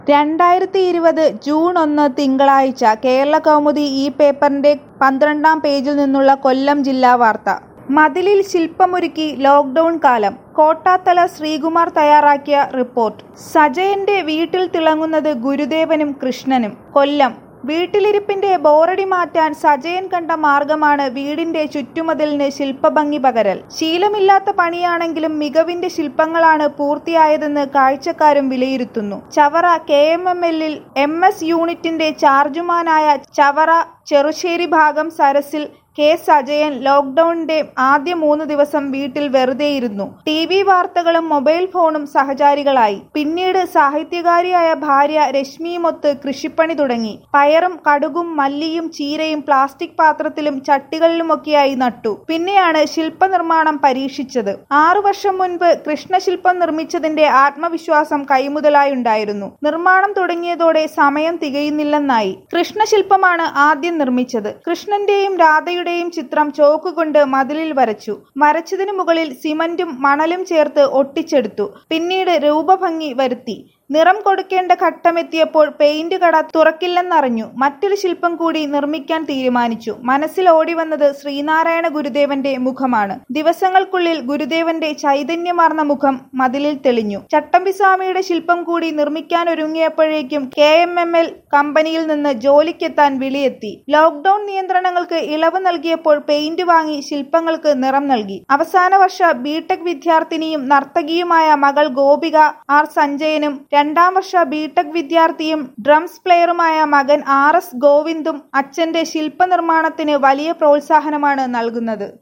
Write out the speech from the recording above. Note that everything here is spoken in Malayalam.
രണ്ടായിരത്തി ഇരുപത് ജൂൺ ഒന്ന് തിങ്കളാഴ്ച കേരള കൗമുദി ഈ പേപ്പറിന്റെ പന്ത്രണ്ടാം പേജിൽ നിന്നുള്ള കൊല്ലം ജില്ലാ വാർത്ത മതിലിൽ ശില്പമൊരുക്കി ലോക്ക്ഡൌൺ കാലം കോട്ടാത്തല ശ്രീകുമാർ തയ്യാറാക്കിയ റിപ്പോർട്ട് സജയന്റെ വീട്ടിൽ തിളങ്ങുന്നത് ഗുരുദേവനും കൃഷ്ണനും കൊല്ലം വീട്ടിലിരിപ്പിന്റെ ബോറടി മാറ്റാൻ സജയൻ കണ്ട മാർഗമാണ് വീടിന്റെ ചുറ്റുമതിലിന് ശില്പഭംഗി പകരൽ ശീലമില്ലാത്ത പണിയാണെങ്കിലും മികവിന്റെ ശില്പങ്ങളാണ് പൂർത്തിയായതെന്ന് കാഴ്ചക്കാരും വിലയിരുത്തുന്നു ചവറ കെ എം എം എല്ലിൽ എം എസ് യൂണിറ്റിന്റെ ചാർജുമാനായ ചവറ ചെറുശ്ശേരി ഭാഗം സരസിൽ കെ സജയൻ ലോക്ക്ഡൌണിന്റെ ആദ്യ മൂന്ന് ദിവസം വീട്ടിൽ വെറുതെയിരുന്നു ടി വി വാർത്തകളും മൊബൈൽ ഫോണും സഹചാരികളായി പിന്നീട് സാഹിത്യകാരിയായ ഭാര്യ രശ്മിയുമൊത്ത് കൃഷിപ്പണി തുടങ്ങി പയറും കടുകും മല്ലിയും ചീരയും പ്ലാസ്റ്റിക് പാത്രത്തിലും ചട്ടികളിലുമൊക്കെയായി നട്ടു പിന്നെയാണ് ശില്പനിർമ്മാണം പരീക്ഷിച്ചത് ആറു വർഷം മുൻപ് കൃഷ്ണശില്പം നിർമ്മിച്ചതിന്റെ ആത്മവിശ്വാസം കൈമുതലായുണ്ടായിരുന്നു നിർമ്മാണം തുടങ്ങിയതോടെ സമയം തികയുന്നില്ലെന്നായി കൃഷ്ണശില്പമാണ് ആദ്യം നിർമ്മിച്ചത് കൃഷ്ണന്റെയും രാധയുടെയും ചിത്രം ചോക്കുകൊണ്ട് മതിലിൽ വരച്ചു വരച്ചതിനു മുകളിൽ സിമന്റും മണലും ചേർത്ത് ഒട്ടിച്ചെടുത്തു പിന്നീട് രൂപഭംഗി വരുത്തി നിറം കൊടുക്കേണ്ട ഘട്ടമെത്തിയപ്പോൾ പെയിന്റ് കട തുറക്കില്ലെന്നറിഞ്ഞു മറ്റൊരു ശില്പം കൂടി നിർമ്മിക്കാൻ തീരുമാനിച്ചു മനസ്സിൽ ഓടി വന്നത് ശ്രീനാരായണ ഗുരുദേവന്റെ മുഖമാണ് ദിവസങ്ങൾക്കുള്ളിൽ ഗുരുദേവന്റെ ചൈതന്യമാർന്ന മുഖം മതിലിൽ തെളിഞ്ഞു ചട്ടമ്പിസ്വാമിയുടെ ശില്പം കൂടി നിർമ്മിക്കാനൊരുങ്ങിയപ്പോഴേക്കും കെ എം എം എൽ കമ്പനിയിൽ നിന്ന് ജോലിക്കെത്താൻ വിളിയെത്തി ലോക്ക്ഡൌൺ നിയന്ത്രണങ്ങൾക്ക് ഇളവ് നൽകിയപ്പോൾ പെയിന്റ് വാങ്ങി ശില്പങ്ങൾക്ക് നിറം നൽകി അവസാന വർഷ ബിടെക് വിദ്യാർത്ഥിനിയും നർത്തകിയുമായ മകൾ ഗോപിക ആർ സഞ്ജയനും രണ്ടാം വർഷ ബിടെക് വിദ്യാർത്ഥിയും ഡ്രംസ് പ്ലെയറുമായ മകൻ ആർ എസ് ഗോവിന്ദും അച്ഛന്റെ ശില്പനിർമ്മാണത്തിന് വലിയ പ്രോത്സാഹനമാണ് നൽകുന്നത്